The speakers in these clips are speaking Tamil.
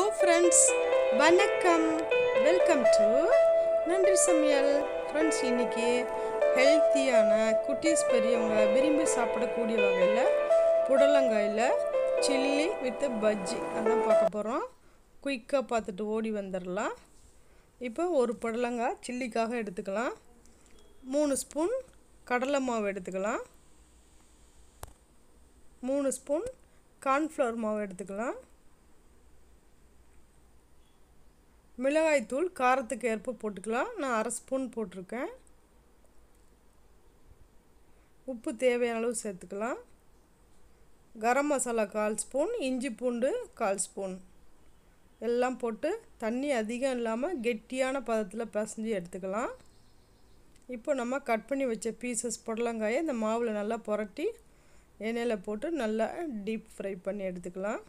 ஃப்ரெண்ட்ஸ் வணக்கம் வெல்கம் டு நன்றி சமையல் ஃப்ரெண்ட்ஸ் இன்னைக்கு ஹெல்த்தியான குட்டீஸ் பெரியவங்க விரும்பி சாப்பிடக்கூடிய வகையில் புடலங்காயில் சில்லி வித் பஜ்ஜி அதான் பார்க்க போகிறோம் குயிக்காக பார்த்துட்டு ஓடி வந்துடலாம் இப்போ ஒரு புடலங்காய் சில்லிக்காக எடுத்துக்கலாம் மூணு ஸ்பூன் கடலை மாவு எடுத்துக்கலாம் மூணு ஸ்பூன் கார்ன்ஃப்ளவர் மாவு எடுத்துக்கலாம் மிளகாய்த்தூள் காரத்துக்கு ஏற்ப போட்டுக்கலாம் நான் அரை ஸ்பூன் போட்டிருக்கேன் உப்பு தேவையான அளவு சேர்த்துக்கலாம் கரம் மசாலா கால் ஸ்பூன் இஞ்சி பூண்டு கால் ஸ்பூன் எல்லாம் போட்டு தண்ணி அதிகம் இல்லாமல் கெட்டியான பதத்தில் பிசைஞ்சு எடுத்துக்கலாம் இப்போ நம்ம கட் பண்ணி வச்ச பீசஸ் புடலங்காயை இந்த மாவில் நல்லா புரட்டி எண்ணெயில் போட்டு நல்லா டீப் ஃப்ரை பண்ணி எடுத்துக்கலாம்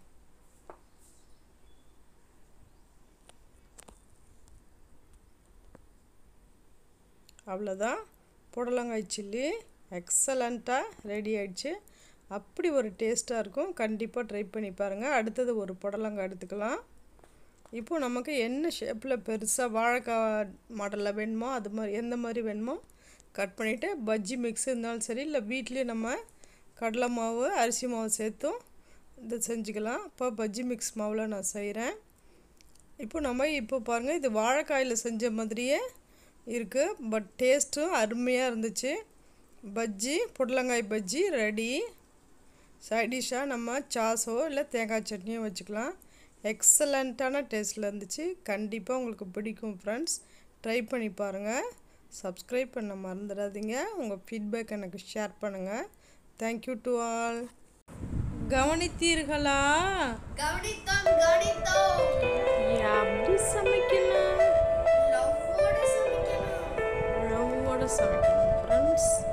அவ்வளோதான் புடலங்காய் சில்லி எக்ஸலண்ட்டாக ரெடி ஆயிடுச்சு அப்படி ஒரு டேஸ்ட்டாக இருக்கும் கண்டிப்பாக ட்ரை பண்ணி பாருங்கள் அடுத்தது ஒரு புடலங்காய் எடுத்துக்கலாம் இப்போ நமக்கு என்ன ஷேப்பில் பெருசாக வாழைக்காய் மாடலில் வேணுமோ அது மாதிரி எந்த மாதிரி வேணுமோ கட் பண்ணிவிட்டு பஜ்ஜி மிக்ஸ் இருந்தாலும் சரி இல்லை வீட்லேயே நம்ம கடலை மாவு அரிசி மாவு சேர்த்தும் இது செஞ்சுக்கலாம் இப்போ பஜ்ஜி மிக்ஸ் மாவில் நான் செய்கிறேன் இப்போ நம்ம இப்போ பாருங்கள் இது வாழைக்காயில் செஞ்ச மாதிரியே இருக்குது பட் டேஸ்ட்டும் அருமையாக இருந்துச்சு பஜ்ஜி புடலங்காய் பஜ்ஜி ரெடி சைடிஷாக நம்ம சாஸோ இல்லை தேங்காய் சட்னியோ வச்சுக்கலாம் எக்ஸலண்ட்டான டேஸ்ட்டில் இருந்துச்சு கண்டிப்பாக உங்களுக்கு பிடிக்கும் ஃப்ரெண்ட்ஸ் ட்ரை பண்ணி பாருங்கள் சப்ஸ்கிரைப் பண்ண மறந்துடாதீங்க உங்கள் ஃபீட்பேக் எனக்கு ஷேர் பண்ணுங்கள் தேங்க்யூ டு ஆல் கவனித்தீர்களா கவனித்தோம் கவனித்தோம் எப்படி சமைக்கணும் லவ்வோட சமைக்கணும் ரவ்வோட சமைக்கணும் ஃப்ரெண்ட்ஸ்